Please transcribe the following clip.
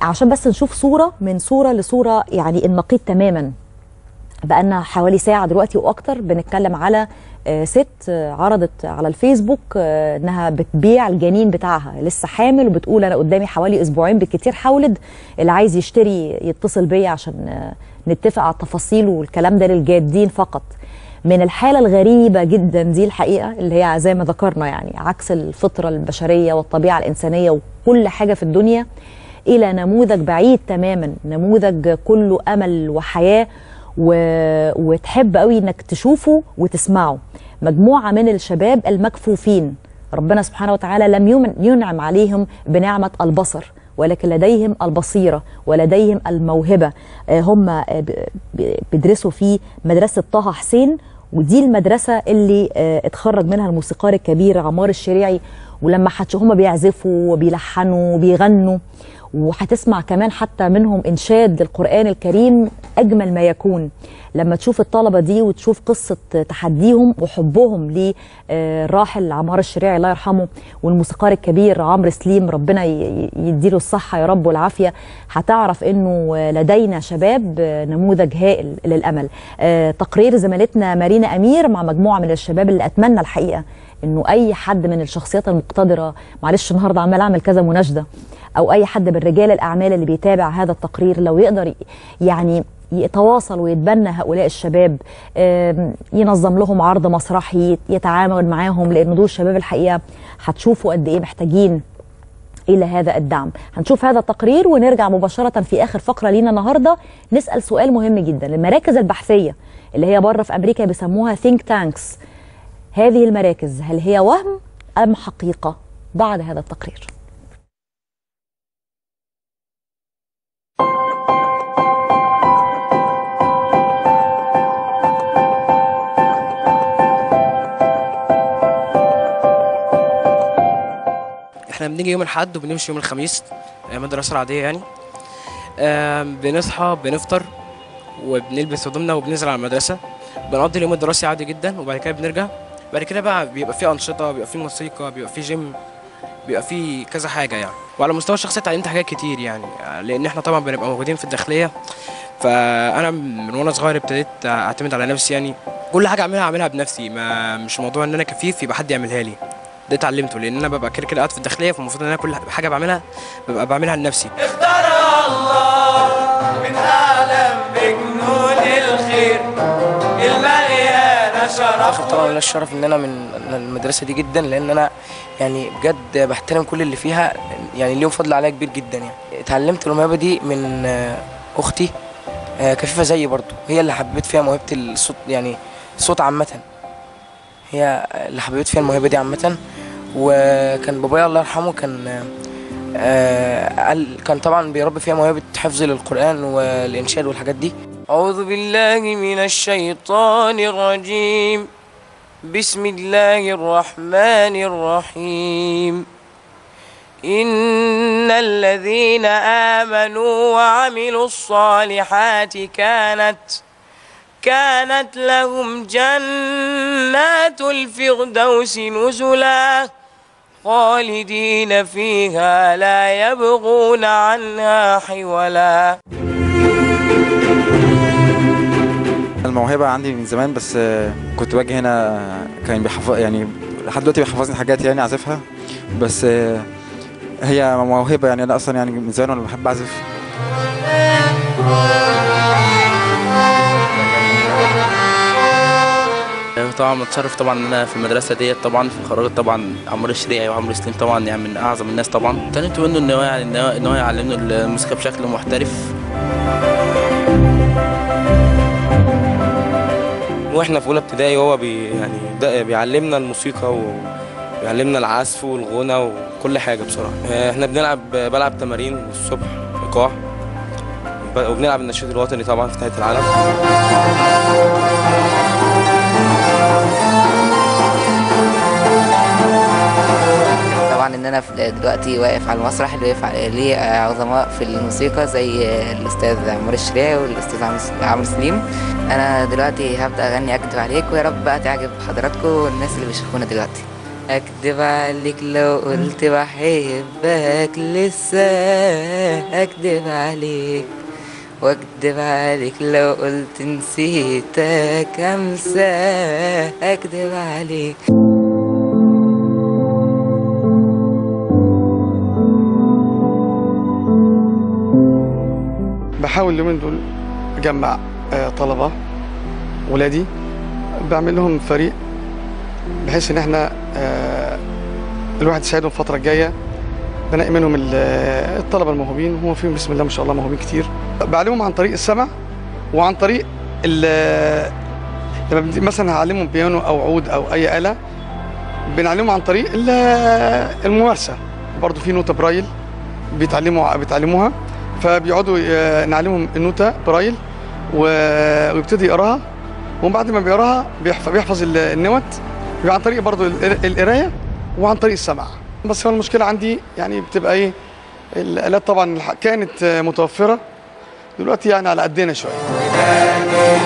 عشان بس نشوف صوره من صوره لصوره يعني النقيض تماما بقالنا حوالي ساعه دلوقتي واكتر بنتكلم على آه، ست آه، عرضت على الفيسبوك آه، انها بتبيع الجنين بتاعها لسه حامل وبتقول انا قدامي حوالي اسبوعين بالكتير حولد اللي عايز يشتري يتصل بيا عشان آه، نتفق على التفاصيل والكلام ده للجادين فقط من الحاله الغريبه جدا دي الحقيقه اللي هي زي ما ذكرنا يعني عكس الفطره البشريه والطبيعه الانسانيه وكل حاجه في الدنيا الى نموذج بعيد تماما نموذج كله امل وحياه و... وتحب قوي انك تشوفه وتسمعه مجموعه من الشباب المكفوفين ربنا سبحانه وتعالى لم يمن- ينعم عليهم بنعمه البصر ولكن لديهم البصيره ولديهم الموهبه آه، هم آه، ب- ب- بيدرسوا في مدرسه طه حسين ودي المدرسه اللي آه، اتخرج منها الموسيقار الكبير عمار الشريعي ولما هتشوف هم بيعزفوا وبيلحنوا وبيغنوا وهتسمع كمان حتى منهم انشاد للقران الكريم اجمل ما يكون لما تشوف الطلبه دي وتشوف قصه تحديهم وحبهم للراحل عمار الشريعي الله يرحمه والموسيقار الكبير عمرو سليم ربنا ي- ي- يديله الصحه يا رب والعافيه هتعرف انه لدينا شباب نموذج هائل للامل آه، تقرير زميلتنا مارينا امير مع مجموعه من الشباب اللي اتمنى الحقيقه انه اي حد من الشخصيات المقتدره معلش النهارده عمال اعمل كذا مناشده او اي حد من رجال الاعمال اللي بيتابع هذا التقرير لو يقدر ي- يعني يتواصل ويتبنى هؤلاء الشباب آم، ينظم لهم عرض مسرحي يتعامل معاهم لان دول الشباب الحقيقه هتشوفوا قد ايه محتاجين الى هذا الدعم هنشوف هذا التقرير ونرجع مباشره في اخر فقره لينا النهارده نسال سؤال مهم جدا المراكز البحثيه اللي هي بره في امريكا بيسموها ثينك تانكس هذه المراكز هل هي وهم ام حقيقه بعد هذا التقرير احنا بنيجي يوم الاحد وبنمشي يوم الخميس ايام الدراسه العاديه يعني آم، بنصحى بنفطر وبنلبس هدومنا وبننزل على المدرسه بنقضي اليوم الدراسي عادي جدا وبعد كده بنرجع بعد كده بقى بيبقى في انشطه بيبقى في موسيقى بيبقى في جيم بيبقى في كذا حاجه يعني وعلى المستوى الشخصي اتعلمت حاجات كتير يعني لان احنا طبعا بنبقى موجودين في الداخليه فانا من وانا صغير ابتديت اعتمد على نفسي يعني كل حاجه اعملها اعملها بنفسي ما مش موضوع ان انا كفيف يبقى حد يعملها لي ده اتعلمته لان انا ببقى كده كده قاعد في الداخليه فالمفروض ان انا كل حاجه بعملها ببقى بعملها لنفسي اختار الله من أعلم بجنود الخير المليانة شرف طبعا لنا الشرف ان انا من المدرسه دي جدا لان انا يعني بجد بحترم كل اللي فيها يعني ليهم فضل عليا كبير جدا يعني اتعلمت الموهبه دي من آه، اختي آه، كفيفه زيي برضو هي اللي حبيت فيها موهبه الصوت يعني الصوت عامه هي اللي حبيت فيها الموهبه دي عامه وكان بابايا الله يرحمه كان آه، قال كان طبعا بيربي فيها موهبه حفظ للقران والانشاد والحاجات دي اعوذ بالله من الشيطان الرجيم بسم الله الرحمن الرحيم إن الذين آمنوا وعملوا الصالحات كانت كانت لهم جنات الفردوس نزلا خالدين فيها لا يبغون عنها حولا الموهبة عندي من زمان بس آه، كنت باجي هنا كان بيحفظ يعني لحد دلوقتي بيحفظني حاجات يعني اعزفها بس آه، هي موهبة يعني انا اصلا يعني من زمان وانا بحب اعزف طبعا متشرف طبعا ان انا في المدرسه ديت طبعا في خرجت طبعا عمرو الشريعي وعمرو سليم طبعا يعني من اعظم الناس طبعا اتعلمت منه ان هو يعني ان هو- إن هو يعلمنا الموسيقى بشكل محترف واحنا في اولى ابتدائي هو بي يعني ده بيعلمنا الموسيقى وبيعلمنا العزف والغنى وكل حاجه بصراحه آه، احنا بنلعب بلعب تمارين الصبح ايقاع ب- وبنلعب النشيد الوطني طبعا في نهايه العالم طبعا ان انا في- دلوقتي واقف على المسرح اللي واقف عليه عظماء في الموسيقى زي الاستاذ عمر الشريعي والاستاذ عمرو- عمرو سليم انا دلوقتي هبدا اغني اكدب عليك ويا رب بقى تعجب حضراتكم والناس اللي بيشوفونا دلوقتي اكدب عليك لو قلت بحبك لسه اكدب عليك واكدب عليك لو قلت نسيتك امسى اكدب عليك بحاول اليومين دول اجمع آه، طلبه ولادي بعمل لهم فريق بحيث ان احنا آه، الواحد يساعدهم الفتره الجايه بنقي منهم ال- آه، الطلبه الموهوبين وهو فيهم بسم الله ما شاء الله موهوبين كتير بعلمهم عن طريق السمع وعن طريق ال- لما بنت- مثلا هعلمهم بيانو او عود او اي اله بنعلمهم عن طريق ال- الممارسه برضو في نوتة برايل بيتعلموا بيتعلموها فبيقعدوا ي- نعلمهم النوتة برايل و- ويبتدي يقراها وبعد ما بيقراها بيحف- بيحفظ ال- النوت بيبقى عن طريق برضو القر- القرايه وعن طريق السمع بس هو المشكله عندي يعني بتبقى ايه الالات طبعا الح- كانت آه، متوفره دلوقتي يعني على قدنا شويه